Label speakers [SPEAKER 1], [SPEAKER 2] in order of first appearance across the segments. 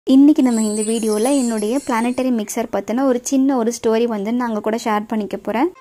[SPEAKER 1] இன்றைக்கி நம்ம இந்த வீடியோவில் என்னுடைய பிளானட்டரி மிக்சர் பற்றின ஒரு சின்ன ஒரு ஸ்டோரி வந்து நான் உங்கள் கூட ஷேர் பண்ணிக்க போகிறேன்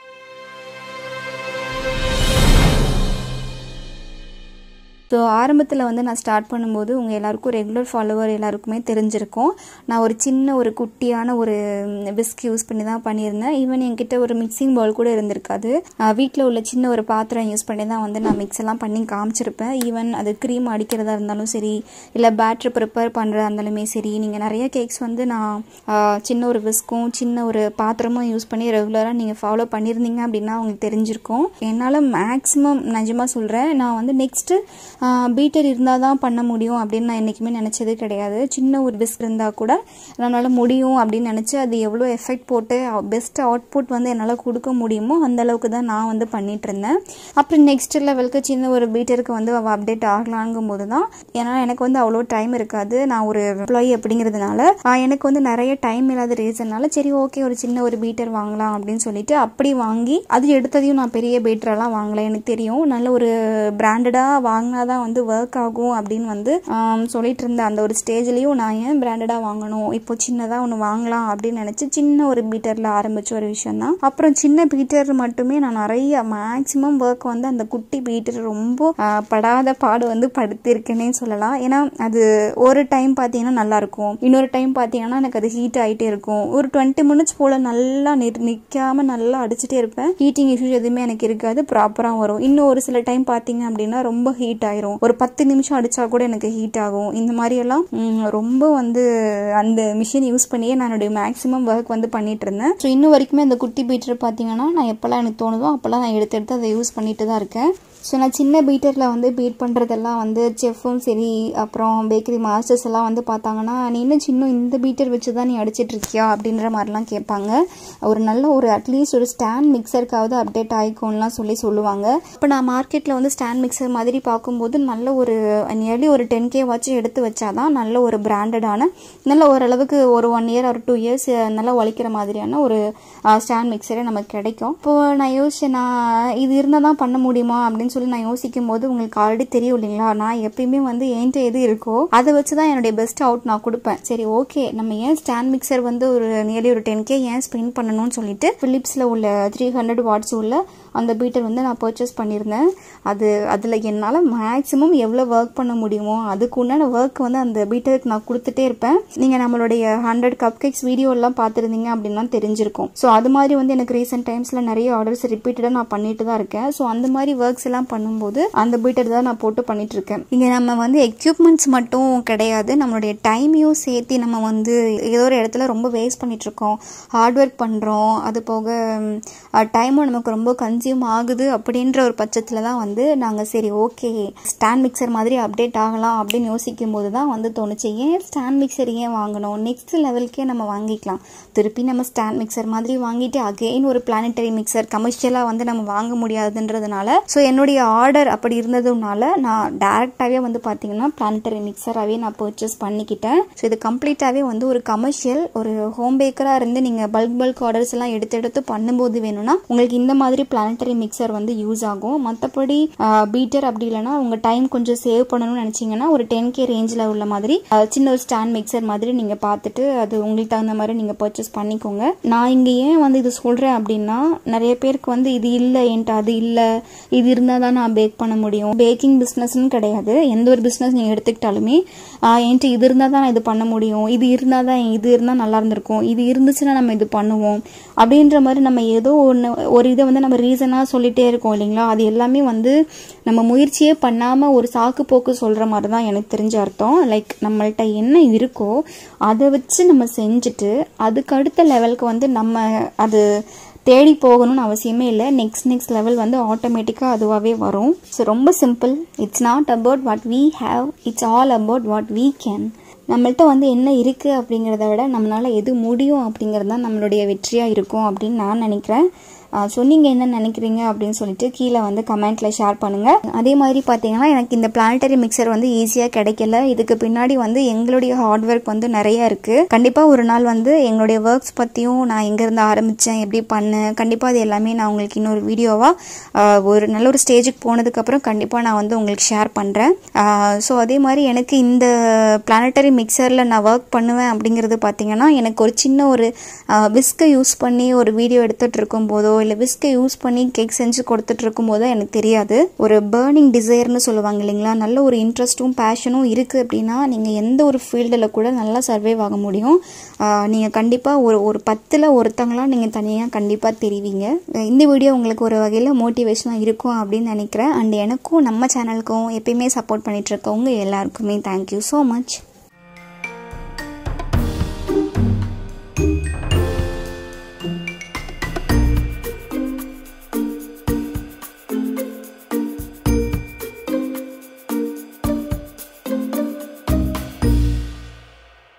[SPEAKER 1] ஸோ ஆரம்பத்தில் வந்து நான் ஸ்டார்ட் பண்ணும்போது உங்கள் எல்லாருக்கும் ரெகுலர் ஃபாலோவர் எல்லாருக்குமே தெரிஞ்சிருக்கும் நான் ஒரு சின்ன ஒரு குட்டியான ஒரு விஸ்க் யூஸ் பண்ணி தான் பண்ணியிருந்தேன் ஈவன் என்கிட்ட ஒரு மிக்சிங் பவுல் கூட இருந்திருக்காது வீட்டில் உள்ள சின்ன ஒரு பாத்திரம் யூஸ் பண்ணி தான் வந்து நான் மிக்ஸ் எல்லாம் பண்ணி காமிச்சிருப்பேன் ஈவன் அது க்ரீம் அடிக்கிறதா இருந்தாலும் சரி இல்லை பேட்ரு ப்ரிப்பேர் பண்ணுறதா இருந்தாலுமே சரி நீங்கள் நிறைய கேக்ஸ் வந்து நான் சின்ன ஒரு விஸ்க்கும் சின்ன ஒரு பாத்திரமும் யூஸ் பண்ணி ரெகுலராக நீங்கள் ஃபாலோ பண்ணியிருந்தீங்க அப்படின்னா உங்களுக்கு தெரிஞ்சிருக்கும் என்னால் மேக்ஸிமம் நிஜமாக சொல்கிறேன் நான் வந்து நெக்ஸ்ட்டு பீட்டர் இருந்தால் தான் பண்ண முடியும் அப்படின்னு நான் என்றைக்குமே நினச்சது கிடையாது சின்ன ஒரு விஸ்க் இருந்தால் கூட நம்மளால் முடியும் அப்படின்னு நினச்சி அது எவ்வளோ எஃபெக்ட் போட்டு பெஸ்ட் அவுட்புட் வந்து என்னால் கொடுக்க முடியுமோ அந்த அளவுக்கு தான் நான் வந்து பண்ணிட்டு இருந்தேன் அப்புறம் நெக்ஸ்ட் லெவலுக்கு சின்ன ஒரு பீட்டருக்கு வந்து அவள் அப்டேட் ஆகலாங்கும் போது தான் ஏன்னா எனக்கு வந்து அவ்வளோ டைம் இருக்காது நான் ஒரு எம்ப்ளாயி அப்படிங்கிறதுனால எனக்கு வந்து நிறைய டைம் இல்லாத ரீசன்னால சரி ஓகே ஒரு சின்ன ஒரு பீட்டர் வாங்கலாம் அப்படின்னு சொல்லிட்டு அப்படி வாங்கி அது எடுத்ததையும் நான் பெரிய பீட்டரெல்லாம் வாங்கலை எனக்கு தெரியும் நல்ல ஒரு பிராண்டடாக வாங்கினா தான் வந்து ஒர்க் ஆகும் அப்படின்னு வந்து சொல்லிட்டு இருந்த அந்த ஒரு ஸ்டேஜ்லேயும் நான் ஏன் பிராண்டடாக வாங்கணும் இப்போ சின்னதாக ஒன்று வாங்கலாம் அப்படின்னு நினச்சி சின்ன ஒரு பீட்டரில் ஆரம்பிச்ச ஒரு விஷயம் தான் அப்புறம் சின்ன பீட்டர் மட்டுமே நான் நிறைய மேக்ஸிமம் ஒர்க் வந்து அந்த குட்டி பீட்டர் ரொம்ப படாத பாடு வந்து படுத்திருக்கேனே சொல்லலாம் ஏன்னா அது ஒரு டைம் பார்த்தீங்கன்னா நல்லாயிருக்கும் இன்னொரு டைம் பார்த்தீங்கன்னா எனக்கு அது ஹீட் ஆகிட்டே இருக்கும் ஒரு டுவெண்ட்டி மினிட்ஸ் போல் நல்லா நிற்காம நல்லா அடிச்சுட்டே இருப்பேன் ஹீட்டிங் இஷ்யூஸ் எதுவுமே எனக்கு இருக்காது ப்ராப்பராக வரும் இன்னும் ஒரு சில டைம் பார்த்தீங்க அப்படின்னா ரொம்ப ஹீட் ஆயிரும் ஒரு பத்து நிமிஷம் அடித்தா கூட எனக்கு ஹீட் ஆகும் இந்த மாதிரியெல்லாம் ரொம்ப வந்து அந்த மிஷின் யூஸ் பண்ணியே நான் என்னுடைய மேக்ஸிமம் ஒர்க் வந்து பண்ணிட்டு இருந்தேன் ஸோ இன்னும் வரைக்குமே அந்த குட்டி பீட்டர் பார்த்தீங்கன்னா நான் எப்போல்லாம் எனக்கு தோணுதோ அப்போல்லாம் நான் எடுத்து எடுத்து அதை யூஸ் பண்ணிட்டு தான் இருக்கேன் ஸோ நான் சின்ன பீட்டரில் வந்து பீட் பண்ணுறதெல்லாம் வந்து செஃப்பும் சரி அப்புறம் பேக்கரி மாஸ்டர்ஸ் எல்லாம் வந்து பார்த்தாங்கன்னா நீ இன்னும் சின்ன இந்த பீட்டர் வச்சு தான் நீ அடிச்சிட்டு இருக்கியா அப்படின்ற மாதிரிலாம் கேட்பாங்க ஒரு நல்ல ஒரு அட்லீஸ்ட் ஒரு ஸ்டாண்ட் மிக்சருக்காவது அப்டேட் ஆகிக்கும்லாம் சொல்லி சொல்லுவாங்க இப்போ நான் மார்க்கெட்டில் வந்து ஸ்டாண்ட் மிக்சர் மாதிரி பார்க்கும்போது நல்ல ஒரு நியர்லி ஒரு டென் கே வாட்ச் எடுத்து வச்சாதான் நல்ல ஒரு பிராண்டடான நல்ல ஓரளவுக்கு ஒரு ஒன் இயர் ஒரு டூ இயர்ஸ் நல்லா உழைக்கிற மாதிரியான ஒரு ஸ்டாண்ட் மிக்சரே நமக்கு கிடைக்கும் இப்போது நான் யோசிச்சேன் நான் இது இருந்தால் தான் பண்ண முடியுமா அப்படின்னு அப்படின்னு சொல்லி நான் யோசிக்கும் போது உங்களுக்கு ஆல்ரெடி தெரியும் இல்லைங்களா நான் எப்பயுமே வந்து என்கிட்ட எது இருக்கோ அதை வச்சு தான் என்னுடைய பெஸ்ட் அவுட் நான் கொடுப்பேன் சரி ஓகே நம்ம ஏன் ஸ்டாண்ட் மிக்சர் வந்து ஒரு நியர்லி ஒரு டென் கே ஏன் ஸ்பெண்ட் பண்ணணும்னு சொல்லிட்டு பிலிப்ஸில் உள்ள த்ரீ ஹண்ட்ரட் வாட்ஸ் உள்ள அந்த பீட்டர் வந்து நான் பர்ச்சேஸ் பண்ணியிருந்தேன் அது அதில் என்னால் மேக்ஸிமம் எவ்வளோ ஒர்க் பண்ண முடியுமோ அதுக்கு உண்டான ஒர்க் வந்து அந்த பீட்டருக்கு நான் கொடுத்துட்டே இருப்பேன் நீங்கள் நம்மளுடைய ஹண்ட்ரட் கப் கேக்ஸ் வீடியோலாம் பார்த்துருந்தீங்க அப்படின்னா தெரிஞ்சிருக்கும் ஸோ அது மாதிரி வந்து எனக்கு ரீசெண்ட் டைம்ஸில் நிறைய ஆர்டர்ஸ் ரிப்பீட்டடாக நான் பண்ணிட்டு தான் இருக்கேன் ஸோ அந்த மாதிரி ஒர்க்ஸ் எல்லாம் பண்ணும்போது அந்த பீட்டர் தான் நான் போட்டு பண்ணிட்டு இருக்கேன் இங்கே நம்ம வந்து எக்யூப்மெண்ட்ஸ் மட்டும் கிடையாது நம்மளுடைய டைமையும் சேர்த்து நம்ம வந்து ஏதோ ஒரு இடத்துல ரொம்ப வேஸ்ட் பண்ணிட்டு இருக்கோம் ஹார்ட் ஒர்க் பண்ணுறோம் அது போக டைமும் நமக்கு ரொம்ப கன்சியூம் ஆகுது அப்படின்ற ஒரு பட்சத்தில் தான் வந்து நாங்கள் சரி ஓகே ஸ்டாண்ட் மிக்சர் மாதிரி அப்டேட் ஆகலாம் அப்படின்னு யோசிக்கும் போது தான் வந்து தோணுச்சு ஏன் ஸ்டாண்ட் மிக்சர் ஏன் வாங்கணும் நெக்ஸ்ட் லெவலுக்கே நம்ம வாங்கிக்கலாம் திருப்பி நம்ம ஸ்டாண்ட் மிக்சர் மாதிரி வாங்கிட்டு அகெயின் ஒரு பிளானட்டரி மிக்சர் கமர்ஷியலாக வந்து நம்ம வாங்க முடியாதுன்றதுனால ஸோ என்னுடைய ஆர்டர் அப்படி இருந்ததுனால நான் டேரெக்டாகவே வந்து பார்த்தீங்கன்னா பிளானட்டரி மிக்சராகவே நான் பர்ச்சேஸ் பண்ணிக்கிட்டேன் ஸோ இது கம்ப்ளீட்டாகவே வந்து ஒரு கமர்ஷியல் ஒரு ஹோம் பேக்கராக இருந்து நீங்கள் பல்க் பல்க் ஆர்டர்ஸ் எல்லாம் எடுத்து எடுத்து பண்ணும்போது வேணும்னா உங்களுக்கு இந்த மாதிரி பிளானட்டரி மிக்சர் வந்து யூஸ் ஆகும் மற்றபடி பீட்டர் அப்படி இல்லைன்னா உங்கள் டைம் கொஞ்சம் சேவ் பண்ணணும்னு நினச்சிங்கன்னா ஒரு டென் கே ரேஞ்சில் உள்ள மாதிரி சின்ன ஒரு ஸ்டாண்ட் மிக்சர் மாதிரி நீங்கள் பார்த்துட்டு அது உங்களுக்கு தகுந்த மாதிரி நீங்கள் பர்ச்சேஸ் பண்ணிக்கோங்க நான் இங்கே ஏன் வந்து இது சொல்கிறேன் அப்படின்னா நிறைய பேருக்கு வந்து இது இல்லை என்கிட்ட அது இல்லை இது இருந்தால் தான் நான் பேக் பண்ண முடியும் பேக்கிங் பிஸ்னஸ்னு கிடையாது எந்த ஒரு பிஸ்னஸ் நீங்கள் எடுத்துக்கிட்டாலுமே என்கிட்ட இது இருந்தால் தான் நான் இது பண்ண முடியும் இது இருந்தால் தான் இது இருந்தால் நல்லா இருந்திருக்கும் இது இருந்துச்சுன்னா நம்ம இது பண்ணுவோம் அப்படின்ற மாதிரி நம்ம ஏதோ ஒன்று ஒரு இதை வந்து நம்ம ரீசனாக சொல்லிகிட்டே இருக்கோம் இல்லைங்களா அது எல்லாமே வந்து நம்ம முயற்சியே பண்ணாமல் ஒரு சாக்கு போக்கு சொல்கிற மாதிரி தான் எனக்கு தெரிஞ்ச அர்த்தம் லைக் நம்மள்ட்ட என்ன இருக்கோ அதை வச்சு நம்ம செஞ்சுட்டு அதுக்கு அடுத்த லெவலுக்கு வந்து நம்ம அது தேடி போகணும்னு அவசியமே இல்லை நெக்ஸ்ட் நெக்ஸ்ட் லெவல் வந்து ஆட்டோமேட்டிக்காக அதுவாகவே வரும் ஸோ ரொம்ப simple it's not about what we have it's all about what we can நம்மள்ட்ட வந்து என்ன இருக்குது அப்படிங்கிறத விட நம்மளால் எது முடியும் அப்படிங்கிறது தான் நம்மளுடைய வெற்றியாக இருக்கும் அப்படின்னு நான் நினைக்கிறேன் ஸோ நீங்கள் என்ன நினைக்கிறீங்க அப்படின்னு சொல்லிட்டு கீழே வந்து கமெண்ட்டில் ஷேர் பண்ணுங்கள் அதே மாதிரி பார்த்தீங்கன்னா எனக்கு இந்த பிளானட்டரி மிக்சர் வந்து ஈஸியாக கிடைக்கல இதுக்கு பின்னாடி வந்து எங்களுடைய ஹார்ட் ஒர்க் வந்து நிறைய இருக்குது கண்டிப்பாக ஒரு நாள் வந்து எங்களுடைய ஒர்க்ஸ் பற்றியும் நான் எங்கேருந்து ஆரம்பித்தேன் எப்படி பண்ணேன் கண்டிப்பாக அது எல்லாமே நான் உங்களுக்கு இன்னொரு வீடியோவாக ஒரு நல்ல ஒரு ஸ்டேஜுக்கு போனதுக்கப்புறம் கண்டிப்பாக நான் வந்து உங்களுக்கு ஷேர் பண்ணுறேன் ஸோ அதே மாதிரி எனக்கு இந்த பிளானட்டரி மிக்சரில் நான் ஒர்க் பண்ணுவேன் அப்படிங்கிறது பார்த்தீங்கன்னா எனக்கு ஒரு சின்ன ஒரு விஸ்கை யூஸ் பண்ணி ஒரு வீடியோ எடுத்துகிட்டு இருக்கும் போதோ இல்லை விஸ்கை யூஸ் பண்ணி கேக் செஞ்சு கொடுத்துட்டு இருக்கும் போதோ எனக்கு தெரியாது ஒரு பேர்னிங் டிசைர்னு சொல்லுவாங்க இல்லைங்களா நல்ல ஒரு இன்ட்ரெஸ்ட்டும் பேஷனும் இருக்குது அப்படின்னா நீங்கள் எந்த ஒரு ஃபீல்டில் கூட நல்லா சர்வைவ் ஆக முடியும் நீங்கள் கண்டிப்பாக ஒரு ஒரு பத்தில் ஒருத்தங்களாம் நீங்கள் தனியாக கண்டிப்பாக தெரிவிங்க இந்த வீடியோ உங்களுக்கு ஒரு வகையில் மோட்டிவேஷனாக இருக்கும் அப்படின்னு நினைக்கிறேன் அண்ட் எனக்கும் நம்ம சேனலுக்கும் எப்பயுமே சப்போர்ட் பண்ணிட்டு இருக்கவங்க எல்லாருக்குமே தேங்க்யூ ஸோ மச்